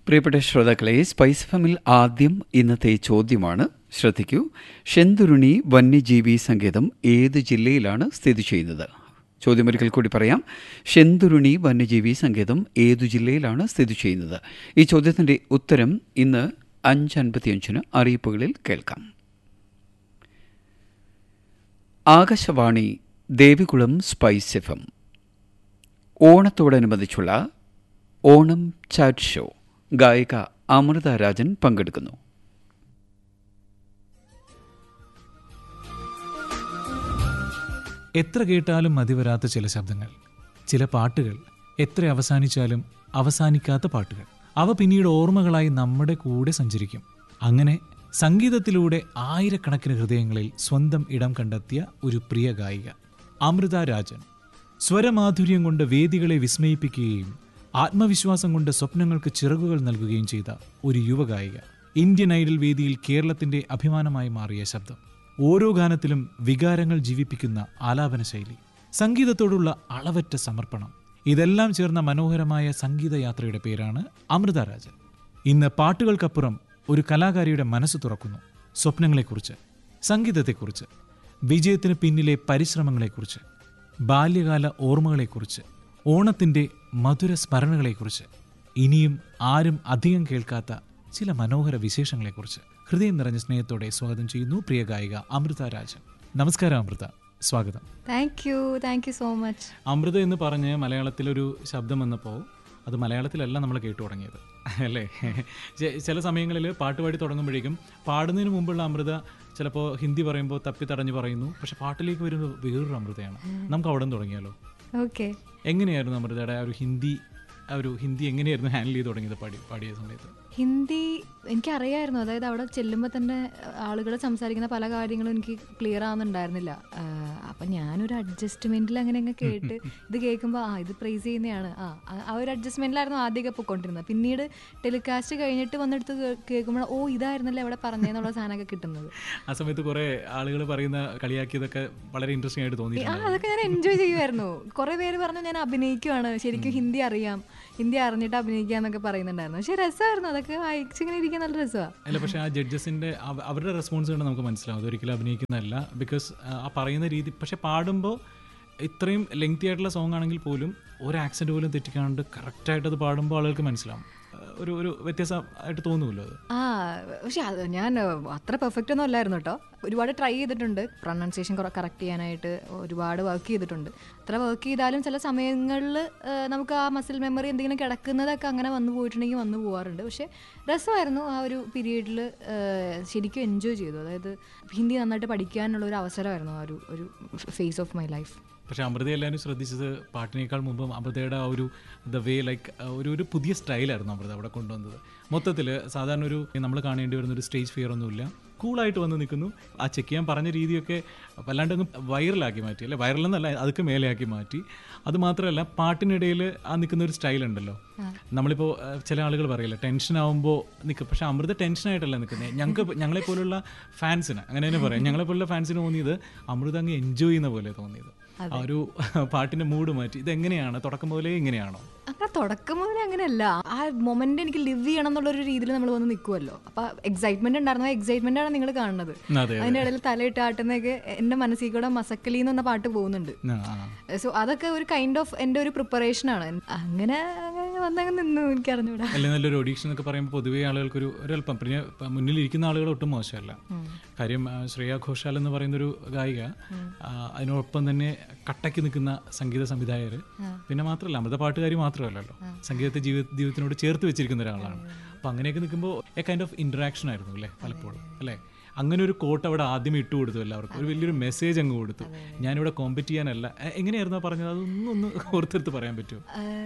പ്രിയപ്പെട്ട ശ്രോതാക്കളെ സ്പൈസ് ഫമിൽ ആദ്യം ഇന്നത്തെ ചോദ്യമാണ് ശ്രദ്ധിക്കൂ ഷെന്തുരുണി വന്യജീവി സങ്കേതം ഏത് ജില്ലയിലാണ് സ്ഥിതി ചെയ്യുന്നത് ചോദ്യമൊരിക്കൽ കൂടി പറയാം ഷെന്തുരുണി വന്യജീവി സങ്കേതം ഏതു ജില്ലയിലാണ് സ്ഥിതി ചെയ്യുന്നത് ഈ ചോദ്യത്തിൻ്റെ ഉത്തരം ഇന്ന് അഞ്ച് അൻപത്തിയഞ്ചിന് അറിയിപ്പുകളിൽ കേൾക്കാം Akashvani Devikulam spice F M ഓണത്തോടനുബന്ധിച്ചുള്ള ഓണം ചാറ്റ് ഷോ ഗായിക അമൃത രാജൻ പങ്കെടുക്കുന്നു എത്ര കേട്ടാലും മതിവരാത്ത ചില ശബ്ദങ്ങൾ ചില പാട്ടുകൾ എത്ര അവസാനിച്ചാലും അവസാനിക്കാത്ത പാട്ടുകൾ അവ പിന്നീട് ഓർമ്മകളായി നമ്മുടെ കൂടെ സഞ്ചരിക്കും അങ്ങനെ സംഗീതത്തിലൂടെ ആയിരക്കണക്കിന് ഹൃദയങ്ങളിൽ സ്വന്തം ഇടം കണ്ടെത്തിയ ഒരു പ്രിയ ഗായിക അമൃത രാജൻ സ്വരമാധുര്യം കൊണ്ട് വേദികളെ വിസ്മയിപ്പിക്കുകയും ആത്മവിശ്വാസം കൊണ്ട് സ്വപ്നങ്ങൾക്ക് ചിറകുകൾ നൽകുകയും ചെയ്ത ഒരു യുവഗായിക ഇന്ത്യൻ ഐഡൽ വേദിയിൽ കേരളത്തിന്റെ അഭിമാനമായി മാറിയ ശബ്ദം ഓരോ ഗാനത്തിലും വികാരങ്ങൾ ജീവിപ്പിക്കുന്ന ആലാപന ശൈലി സംഗീതത്തോടുള്ള അളവറ്റ സമർപ്പണം ഇതെല്ലാം ചേർന്ന മനോഹരമായ സംഗീതയാത്രയുടെ പേരാണ് അമൃത രാജൻ ഇന്ന് പാട്ടുകൾക്കപ്പുറം ഒരു കലാകാരിയുടെ മനസ്സ് തുറക്കുന്നു സ്വപ്നങ്ങളെക്കുറിച്ച് സംഗീതത്തെക്കുറിച്ച് വിജയത്തിന് പിന്നിലെ പരിശ്രമങ്ങളെക്കുറിച്ച് ബാല്യകാല ഓർമ്മകളെക്കുറിച്ച് ഓണത്തിന്റെ മധുര സ്മരണകളെക്കുറിച്ച് ഇനിയും ആരും അധികം കേൾക്കാത്ത ചില മനോഹര വിശേഷങ്ങളെക്കുറിച്ച് ഹൃദയം നിറഞ്ഞ സ്നേഹത്തോടെ സ്വാഗതം ചെയ്യുന്നു പ്രിയ ഗായിക അമൃത രാജൻ നമസ്കാരം അമൃത സ്വാഗതം thank you thank you so much Amrutha എന്ന് പറഞ്ഞ് മലയാളത്തിലൊരു ശബ്ദം വന്നപ്പോൾ അത് മലയാളത്തിലല്ല നമ്മൾ കേട്ടു തുടങ്ങിയത് അല്ലേ ചെ- ചില സമയങ്ങളിൽ പാട്ട് പാടി തുടങ്ങുമ്പോഴേക്കും പാടുന്നതിന് മുമ്പുള്ള അമൃത ചിലപ്പോൾ ഹിന്ദി പറയുമ്പോൾ തപ്പി തടഞ്ഞ് പറയുന്നു പക്ഷെ പാട്ടിലേക്ക് വരുന്നത് വേറൊരു അമൃതയാണ് നമുക്ക് അവിടെ നിന്ന് തുടങ്ങിയാലോ ഓക്കെ എങ്ങനെയായിരുന്നു അമൃതയുടെ ആ ഒരു ഹിന്ദി ആ ഒരു ഹിന്ദി എങ്ങനെയായിരുന്നു ഹാൻഡിൽ ചെയ്ത് തുടങ്ങിയത് പാടി പാടിയ സമയത്ത് ഹിന്ദി എനിക്കറിയായിരുന്നു അതായത് അവിടെ ചെല്ലുമ്പോൾ തന്നെ ആളുകൾ സംസാരിക്കുന്ന പല കാര്യങ്ങളും എനിക്ക് ക്ലിയർ ആവുന്നുണ്ടായിരുന്നില്ല അപ്പം ഞാനൊരു അഡ്ജസ്റ്റ്മെൻറ്റിൽ അങ്ങനെ അങ്ങ് കേട്ട് ഇത് കേൾക്കുമ്പോൾ ആ ഇത് പ്രൈസ് ചെയ്യുന്നതാണ് ആ ആ- ആ ഒരു അഡ്ജസ്റ്റ്മെൻറ്റിലായിരുന്നു ആദ്യമൊക്കെ പൊയ്ക്കൊണ്ടിരുന്നത് പിന്നീട് ടെലികാസ്റ്റ് കഴിഞ്ഞിട്ട് വന്നെടുത്ത് കേൾക്കുമ്പോൾ ഓ ഇതായിരുന്നല്ലേ അവിടെ പറഞ്ഞതെന്നുള്ള സാധനമൊക്കെ കിട്ടുന്നത് ആ സമയത്ത് കുറേ ആളുകൾ പറയുന്ന കളിയാക്കിയതൊക്കെ വളരെ ഇൻട്രസ്റ്റിംഗ് ആയിട്ട് ആ തോന്നിയിട്ടുണ്ട് അതൊക്കെ ഞാൻ എൻജോയ് ചെയ്യുമായിരുന്നു കുറെ പേര് പറഞ്ഞു ഞാൻ അഭിനയിക്കുവാണ് ശരിക്കും ഹിന്ദി അറിയാം ഹിന്ദി അറിഞ്ഞിട്ട് അഭിനയിക്കാന്നൊക്കെ പറയുന്നുണ്ടായിരുന്നു പക്ഷെ രസമായിരുന്നു അതൊക്കെ വായിച്ചിങ്ങനെ ഇരിക്കാൻ നല്ല രസമാണ് അല്ല പക്ഷേ ആ ജഡ്ജസിന്റെ അവ- അവരുടെ റെസ്പോൺസ് കണ്ട് നമുക്ക് മനസ്സിലാവും അതൊരിക്കലും അഭിനയിക്കുന്നതല്ല ബിക്കോസ് ആ പറയുന്ന രീതി പക്ഷെ പാടുമ്പോൾ ഇത്രയും ലെങ്തി ആയിട്ടുള്ള സോങ് ആണെങ്കിൽ പോലും ഒരു ആക്സെന്റ് പോലും തെറ്റിക്കാണ്ട് കറക്റ്റായിട്ട് അത് പാടുമ്പോൾ ആളുകൾക്ക് മനസ്സിലാവും ആ, ഒരു ഒരു വ്യത്യാസമായിട്ട് തോന്നുമല്ലോ അത് ആ പക്ഷെ അത് ഞാൻ അത്ര പെർഫെക്റ്റ് ഒന്നും അല്ലായിരുന്നു കേട്ടോ ഒരുപാട് ട്രൈ ചെയ്തിട്ടുണ്ട് പ്രൊണൗൺസിയേഷൻ കറക്റ്റ് ചെയ്യാനായിട്ട് ഒരുപാട് വർക്ക് ചെയ്തിട്ടുണ്ട് അത്ര വർക്ക് ചെയ്താലും ചില സമയങ്ങളിൽ നമുക്ക് ആ മസിൽ മെമ്മറി എന്തെങ്കിലും കിടക്കുന്നതൊക്കെ അങ്ങനെ വന്നു പോയിട്ടുണ്ടെങ്കിൽ വന്നു പോകാറുണ്ട് പക്ഷെ രസമായിരുന്നു ആ ഒരു പീരീഡിൽ ശരിക്കും എൻജോയ് ചെയ്തു അതായത് ഹിന്ദി നന്നായിട്ട് പഠിക്കാനുള്ള ഒരു അവസരമായിരുന്നു ആ ഒരു ഒരു ഫേസ് ഓഫ് മൈ ലൈഫ് പക്ഷെ അമൃത എല്ലാവരും ശ്രദ്ധിച്ചത് പാട്ടിനേക്കാൾ മുമ്പ് അമൃതയുടെ ആ ഒരു ദ വേ ലൈക്ക് ഒരു ഒരു പുതിയ സ്റ്റൈലായിരുന്നു അമൃത അവിടെ കൊണ്ടുവന്നത് മൊത്തത്തിൽ സാധാരണ ഒരു നമ്മൾ കാണേണ്ടി വരുന്ന ഒരു സ്റ്റേജ് ഫിയർ ഒന്നുമില്ല കൂളായിട്ട് വന്ന് നിൽക്കുന്നു ആ ചെക്ക് ചെയ്യാൻ പറഞ്ഞ രീതിയൊക്കെ വല്ലാണ്ട് അങ്ങ് വൈറലാക്കി മാറ്റി അല്ലെ വൈറലെന്നല്ല അതൊക്കെ മേലെയാക്കി മാറ്റി അത് മാത്രമല്ല പാട്ടിനിടയിൽ ആ നിൽക്കുന്ന ഒരു സ്റ്റൈൽ ഉണ്ടല്ലോ നമ്മളിപ്പോൾ ചില ആളുകൾ പറയില്ല ടെൻഷൻ ആവുമ്പോൾ നിൽക്കും പക്ഷെ അമൃത ടെൻഷനായിട്ടല്ല നിൽക്കുന്നത് ഞങ്ങൾക്ക് ഞങ്ങളെ പോലുള്ള ഫാൻസിന് അങ്ങനെ തന്നെ പറയാം ഞങ്ങളെ പോലുള്ള ഫാൻസിന് തോന്നിയത് അമൃത അങ്ങ് എൻജോയ് ചെയ്യുന്ന പോലെ തോന്നിയത് ആ ഒരു പാട്ടിന്റെ മൂഡ് മാറ്റി ഇത് എങ്ങനെയാണ് തുടക്കം മുതലേ ഇങ്ങനെയാണോ അങ്ങനെ തുടക്കം മുതലേ അങ്ങനെയല്ല ആ മൊമെന്റ് എനിക്ക് ലിവ് ചെയ്യണം എന്നുള്ളൊരു രീതിയിൽ നമ്മൾ വന്ന് നിൽക്കുമല്ലോ അപ്പൊ എക്സൈറ്റ്മെന്റ് ഉണ്ടായിരുന്നു എക്സൈറ്റ്മെന്റ് ആണ് നിങ്ങൾ കാണുന്നത് അതെ അതിന്റെ ഇടയിൽ തലയിട്ട് ആട്ടുന്നൊക്കെ എന്റെ മനസ്സിൽ കൂടെ മസക്കലി എന്ന പാട്ട് പോകുന്നുണ്ട് ആ, ആ. സോ അതൊക്കെ ഒരു കൈൻഡ് ഓഫ് എന്റെ ഒരു പ്രിപ്പറേഷൻ ആണ് അങ്ങനെ അങ്ങനെ വന്നങ്ങ് നിന്നു എനിക്ക് അറിഞ്ഞൂടാ അല്ലെ നല്ലൊരു ഓഡീഷൻ എന്നൊക്കെ പറയുമ്പോൾ പൊതുവേ ആളുകൾക്കൊരു ഒരല്പം പിന്നെ ഇപ്പം മുന്നിലിരിക്കുന്ന ആളുകൾ ഒട്ടും മോശമല്ല കാര്യം ആ, ശ്രേയ ഘോഷാൽ എന്ന് പറയുന്ന ഒരു ഗായിക ആ, അതിനോടൊപ്പം തന്നെ കട്ടയ്ക്ക് നിൽക്കുന്ന സംഗീത സംവിധായകർ പിന്നെ മാത്രമല്ല അമൃത പാട്ടുകാരി മാത്രമല്ലല്ലോ സംഗീതത്തെ ജീവിത ജീവിതത്തിനോട് ചേർത്ത് വെച്ചിരിക്കുന്ന ഒരാളാണ് അപ്പം അങ്ങനെയൊക്കെ നിൽക്കുമ്പോൾ എ കൈൻഡ് ഓഫ് ഇൻട്രാക്ഷൻ ആയിരുന്നു അല്ലേ പലപ്പോഴും അല്ലേ അങ്ങനെ ഒരു കോട്ട് അവിടെ ആദ്യം ഇട്ട് കൊടുത്തു എല്ലാവർക്കും ഒരു വലിയൊരു മെസ്സേജ് അങ്ങ് കൊടുത്തു ഞാനിവിടെ കോമ്പറ്റ് ചെയ്യാനല്ല എ- എങ്ങനെയായിരുന്നു ആ പറഞ്ഞത് അതൊന്നും ഒന്ന് ഓർത്തെടുത്ത് പറയാൻ പറ്റുമോ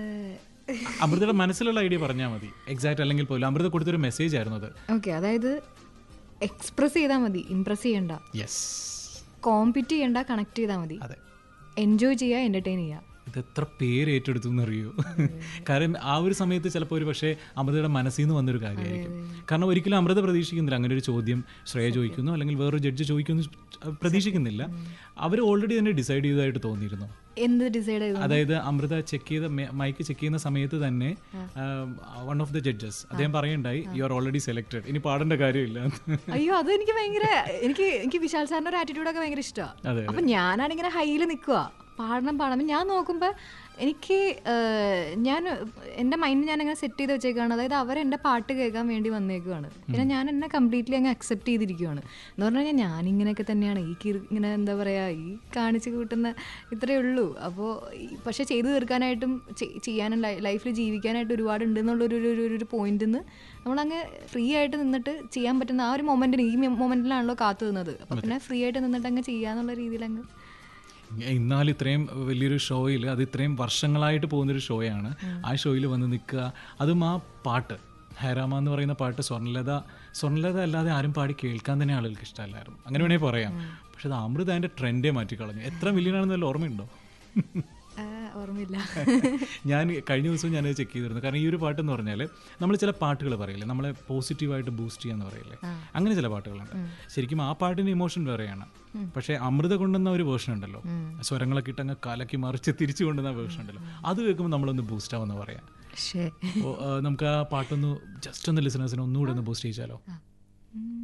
അമൃതയുടെ മനസ്സിലുള്ള ഐഡിയ പറഞ്ഞാൽ മതി എക്സാക്ട് അല്ലെങ്കിൽ പോലും അമൃത കൊടുത്തൊരു മെസ്സേജ് ആയിരുന്നു അത് ഓക്കെ അതായത് എക്സ്പ്രസ് ചെയ്താൽ മതി ഇംപ്രസ് ചെയ്യണ്ട യെസ് കോമ്പീറ്റ് ചെയ്യണ്ട കണക്ട് ചെയ്താൽ മതി അതെ എൻജോയ് ചെയ്യുക എന്റർടൈൻ ചെയ്യുക ഇത് എത്ര പേര് ഏറ്റെടുത്തു എന്നറിയോ കാരണം ആ ഒരു സമയത്ത് ചിലപ്പോൾ ഒരു പക്ഷേ അമൃതയുടെ മനസ്സിൽ നിന്ന് വന്നൊരു കാര്യമായിരിക്കും കാരണം ഒരിക്കലും അമൃത പ്രതീക്ഷിക്കുന്നില്ല അങ്ങനെ ഒരു ചോദ്യം ശ്രേയ ചോദിക്കുന്നു അല്ലെങ്കിൽ വേറൊരു ജഡ്ജ് ചോദിക്കുന്നു പ്രതീക്ഷിക്കുന്നില്ല അവർ ഓൾറെഡി തന്നെ ഡിസൈഡ് ചെയ്തതായിട്ട് തോന്നിയിരുന്നു എന്ത് ഡിസൈഡ് ചെയ്തു അതായത് അമൃത ചെക്ക് ചെയ്ത മൈക്ക് ചെക്ക് ചെയ്യുന്ന സമയത്ത് തന്നെ വൺ ഓഫ് ദ ജഡ്ജസ് അദ്ദേഹം പറയുണ്ടായി യു ആർ ഓൾറെഡി സെലക്ടഡ് ഇനി പാടേണ്ട കാര്യമില്ല അയ്യോ അത് എനിക്ക് ഭയങ്കര എനിക്ക് എനിക്ക് വിശാൽ സാറിന്റെ ഒരു ആറ്റിറ്റ്യൂഡൊക്കെ ഭയങ്കര ഇഷ്ടമാണ് അതെ, അപ്പൊ ഞാനാണ് ഇങ്ങനെ ഹൈയിൽ നിൽക്കുക പാടണം പാടണം ഞാൻ നോക്കുമ്പോൾ എനിക്ക് ഏഹ്, ഞാൻ എൻ്റെ മൈൻഡ് ഞാൻ അങ്ങനെ സെറ്റ് ചെയ്ത് വെച്ചേക്കാണ് അതായത് അവർ എൻ്റെ പാട്ട് കേൾക്കാൻ വേണ്ടി വന്നേക്കുവാണ് പിന്നെ ഞാൻ എന്നെ കംപ്ലീറ്റ്ലി അങ്ങ് അക്സെപ്റ്റ് ചെയ്തിരിക്കുവാണ് എന്ന് പറഞ്ഞു കഴിഞ്ഞാൽ ഞാൻ ഇങ്ങനെയൊക്കെ തന്നെയാണ് ഈ കിർ ഇങ്ങനെ എന്താ പറയുക ഈ കാണിച്ച് കൂട്ടുന്ന ഇത്രയേ ഉള്ളൂ അപ്പോൾ പക്ഷേ ചെയ്തു തീർക്കാനായിട്ടും ചെ- ചെയ്യാനും ലൈഫിൽ ജീവിക്കാനായിട്ട് ഒരുപാട് ഉണ്ടെന്നുള്ളൊരു ഒരു ഒരു ഒരു പോയിന്റിൽ നിന്ന് നമ്മളങ്ങ് ഫ്രീ ആയിട്ട് നിന്നിട്ട് ചെയ്യാൻ പറ്റുന്ന ആ ഒരു മൊമെന്റിന് ഈ മൊമെന്റിലാണല്ലോ കാത്തു നിന്നത് അപ്പോൾ പിന്നെ ഫ്രീ ആയിട്ട് നിന്നിട്ട് അങ്ങ് ചെയ്യാന്നുള്ള രീതിയിൽ അങ്ങ് എന്നാൽ ഇത്രയും വലിയൊരു ഷോയിൽ അത് ഇത്രയും വർഷങ്ങളായിട്ട് പോകുന്നൊരു ഷോയാണ് ആ ഷോയിൽ വന്ന് നിൽക്കുക അതും ആ പാട്ട് ഹൈറാമ എന്ന് പറയുന്ന പാട്ട് സ്വർണ്ണലത സ്വർണ്ണലത അല്ലാതെ ആരും പാടി കേൾക്കാൻ തന്നെ ആളുകൾക്ക് ഇഷ്ടമല്ലായിരുന്നു അങ്ങനെ വേണമെങ്കിൽ പറയാം പക്ഷെ അത് അമൃത അതിൻ്റെ ട്രെൻഡേ മാറ്റിക്കളഞ്ഞു എത്ര മില്യൺ വല്ല ഓർമ്മയുണ്ടോ ആ, ഓർമ്മയില്ല ഞാൻ കഴിഞ്ഞ ദിവസം ഞാനത് ചെക്ക് ചെയ്തിരുന്നു കാരണം ഈ ഒരു പാട്ട് എന്ന് പറഞ്ഞാൽ നമ്മൾ ചില പാട്ടുകൾ പറയില്ലേ നമ്മളെ പോസിറ്റീവായിട്ട് ബൂസ്റ്റ് ചെയ്യാന്ന് പറയില്ലേ അങ്ങനെ ചില പാട്ടുകളുണ്ട് ശരിക്കും ആ പാട്ടിന്റെ ഇമോഷൻ വേറെയാണ് പക്ഷേ അമൃത കൊണ്ടുവന്ന ഒരു വേർഷൻ ഉണ്ടല്ലോ സ്വരങ്ങളൊക്കെ ഇട്ട് അങ്ങ് കലക്കി മറിച്ച് തിരിച്ചു കൊണ്ടുവന്ന വേർഷൻ ഉണ്ടല്ലോ അത് കേൾക്കുമ്പോൾ നമ്മളൊന്ന് ബൂസ്റ്റ് ആവുമെന്ന് പറയാം ശേ അപ്പോൾ നമുക്ക് ആ പാട്ടൊന്ന് ജസ്റ്റ് ഒന്ന് ലിസണേഴ്സിനെ ഒന്നുകൂടെ ഒന്ന് ബൂസ്റ്റ് ചെയ്യിച്ചാലോ